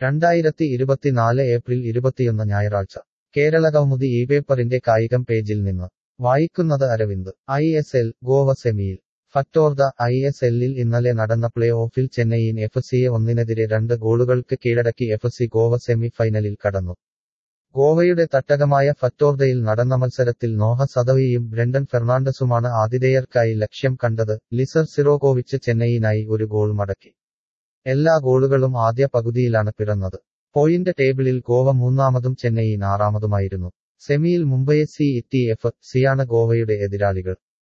രണ്ടായിരത്തി ഇരുപത്തിനാല് ഏപ്രിൽ ഇരുപത്തിയൊന്ന് ഞായറാഴ്ച കേരള കൗമുദി ഈ പേപ്പറിന്റെ കായികം പേജിൽ നിന്ന് വായിക്കുന്നത് Aravind I S L Goa സെമിയിൽ ഫറ്റോർദ ഐ എസ് എല്ലിൽ ഇന്നലെ നടന്ന പ്ലേ ഓഫിൽ ചെന്നൈയിൻ എഫ് സിയെ ഒന്നിനെതിരെ രണ്ട് ഗോളുകൾക്ക് കീഴടക്കി എഫ് സി ഗോവ സെമി ഫൈനലിൽ കടന്നു ഗോവയുടെ തട്ടകമായ ഫറ്റോർദയിൽ നടന്ന മത്സരത്തിൽ നോഹ സദവിയും ബ്രെൻഡൻ ഫെർണാണ്ടസുമാണ് ആതിഥേയർക്കായി ലക്ഷ്യം കണ്ടത് ലിസർ സിറോകോവിച്ച് ചെന്നൈയിനായി ഒരു ഗോൾ മടക്കി എല്ലാ ഗോളുകളും ആദ്യ പകുതിയിലാണ് പിറന്നത് പോയിന്റ് ടേബിളിൽ ഗോവ മൂന്നാമതും ചെന്നൈയിൻ ആറാമതുമായിരുന്നു സെമിയിൽ മുംബൈ സി ഇറ്റി എഫ് സിയാണ് ഗോവയുടെ എതിരാളികൾ